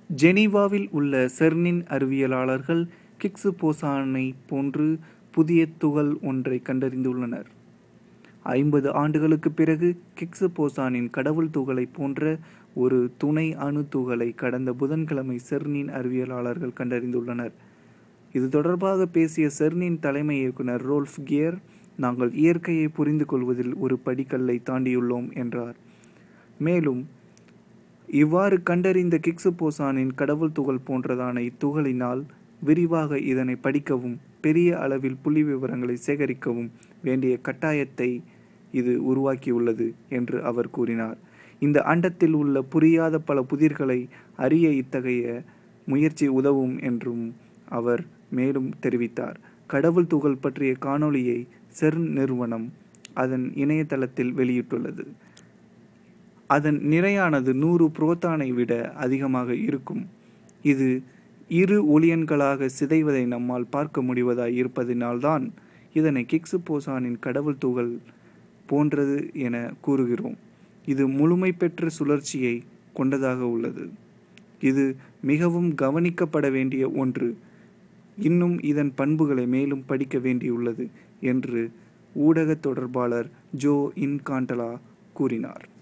ஜெனீவாவில் உள்ள செர்னின் அறிவியலாளர்கள் கிக்ஸு போசானை போன்று புதிய துகள் ஒன்றை கண்டறிந்துள்ளனர் ஐம்பது ஆண்டுகளுக்குப் பிறகு கிக்ஸு போசானின் கடவுள் துகளைப் போன்ற ஒரு துணை அணு துகளை கடந்த புதன்கிழமை செர்னின் அறிவியலாளர்கள் கண்டறிந்துள்ளனர் இது தொடர்பாக பேசிய செர்னின் தலைமை இயக்குனர் ரோல்ஃப் கியர் நாங்கள் இயற்கையை புரிந்து கொள்வதில் ஒரு படிக்கல்லை தாண்டியுள்ளோம் என்றார் மேலும் இவ்வாறு கண்டறிந்த கிக்ஸு போசானின் கடவுள் துகள் போன்றதான இத்துகளினால் விரிவாக இதனை படிக்கவும் பெரிய அளவில் புள்ளி விவரங்களை சேகரிக்கவும் வேண்டிய கட்டாயத்தை இது உருவாக்கியுள்ளது என்று அவர் கூறினார் இந்த அண்டத்தில் உள்ள புரியாத பல புதிர்களை அறிய இத்தகைய முயற்சி உதவும் என்றும் அவர் மேலும் தெரிவித்தார் கடவுள் துகள் பற்றிய காணொளியை செர்ன் நிறுவனம் அதன் இணையதளத்தில் வெளியிட்டுள்ளது அதன் நிறையானது நூறு புரோத்தானை விட அதிகமாக இருக்கும் இது இரு ஒளியன்களாக சிதைவதை நம்மால் பார்க்க முடிவதாய் இருப்பதினால்தான் இதனை கிக்ஸு போசானின் கடவுள் துகள் போன்றது என கூறுகிறோம் இது முழுமை பெற்ற சுழற்சியை கொண்டதாக உள்ளது இது மிகவும் கவனிக்கப்பட வேண்டிய ஒன்று இன்னும் இதன் பண்புகளை மேலும் படிக்க வேண்டியுள்ளது என்று ஊடக தொடர்பாளர் ஜோ இன்காண்டலா கூறினார்